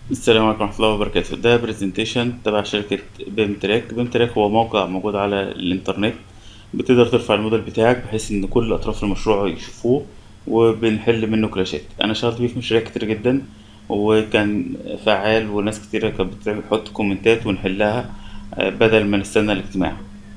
السلام عليكم ورحمة الله وبركاته ده برزنتيشن تبع شركة بيم تراك بيم تراك هو موقع موجود على الإنترنت بتقدر ترفع الموديل بتاعك بحيث إن كل أطراف المشروع يشوفوه وبنحل منه كلاشات أنا اشتغلت بيه في مشاريع كتير جدا وكان فعال وناس كتيرة كانت بتعمل- بتحط كومنتات ونحلها آه، بدل ما نستنى الاجتماع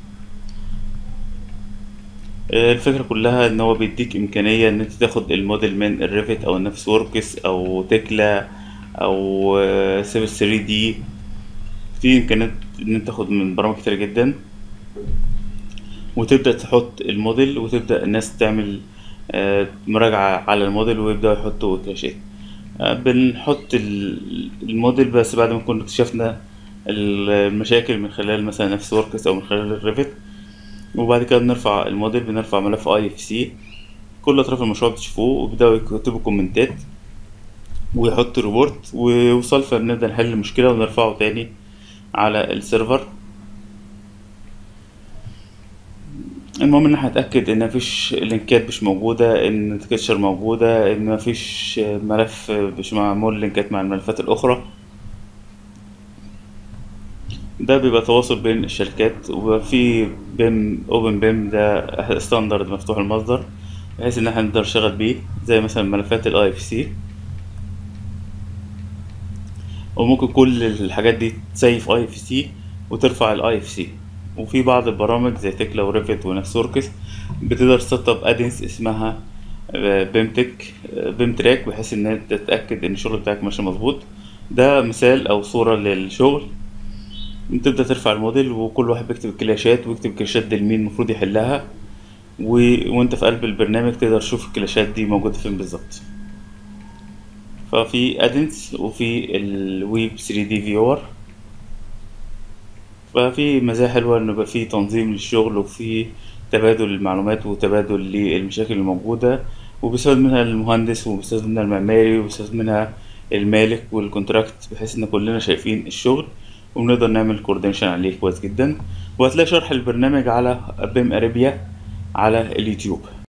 آه، الفكرة كلها إن هو بيديك إمكانية إن أنت تاخد الموديل من الريفت أو النفس وركس أو تكلا أو سيفل 3 دي في إمكانيات إن أنت تاخد من برامج كتير جدا وتبدأ تحط الموديل وتبدأ الناس تعمل آه، مراجعة على الموديل ويبدأوا يحطوا كلاشات آه، بنحط ال- الموديل بس بعد ما نكون اكتشفنا المشاكل من خلال مثلا نفس وركس أو من خلال الريفت وبعد كده بنرفع الموديل بنرفع ملف اي اف سي كل اطراف المشروع بتشوفوه وبيبداوا يكتبوا كومنتات ويحطوا ريبورت ويوصل فبنبدا نحل المشكله ونرفعه تاني على السيرفر المهم ان احنا نتاكد ان مفيش لينكات مش موجوده ان تكتشر موجوده ان مفيش ملف مش معمول لينكات مع الملفات الاخرى ده بيبقى تواصل بين الشركات وفي بيم اوبن بيم ده ستاندرد مفتوح المصدر بحيث ان احنا نقدر نشتغل بيه زي مثلا ملفات الاي اف سي وممكن كل الحاجات دي تسيف اي اف سي وترفع الاي اف سي وفي بعض البرامج زي تكلا وريفت ونكسوركس بتقدر تسطب ادنس اسمها بيمتك بيم تراك بحيث ان انت تتاكد ان الشغل بتاعك ماشي مظبوط ده مثال او صوره للشغل تبدأ ترفع الموديل وكل واحد بيكتب الكلاشات ويكتب الكلاشات دي لمين المفروض يحلها و... وانت في قلب البرنامج تقدر تشوف الكلاشات دي موجودة فين بالظبط ففي ادنس وفي الويب 3 دي فيور ففي مزايا حلوة انه يبقى في تنظيم للشغل وفي تبادل المعلومات وتبادل للمشاكل الموجودة وبيستفاد منها المهندس وبيستفاد منها المعماري وبيستفاد منها المالك والكونتراكت بحيث ان كلنا شايفين الشغل وبنقدر نعمل كوردينيشن عليه كويس جدا وهتلاقي شرح البرنامج على بيم اريبيا على اليوتيوب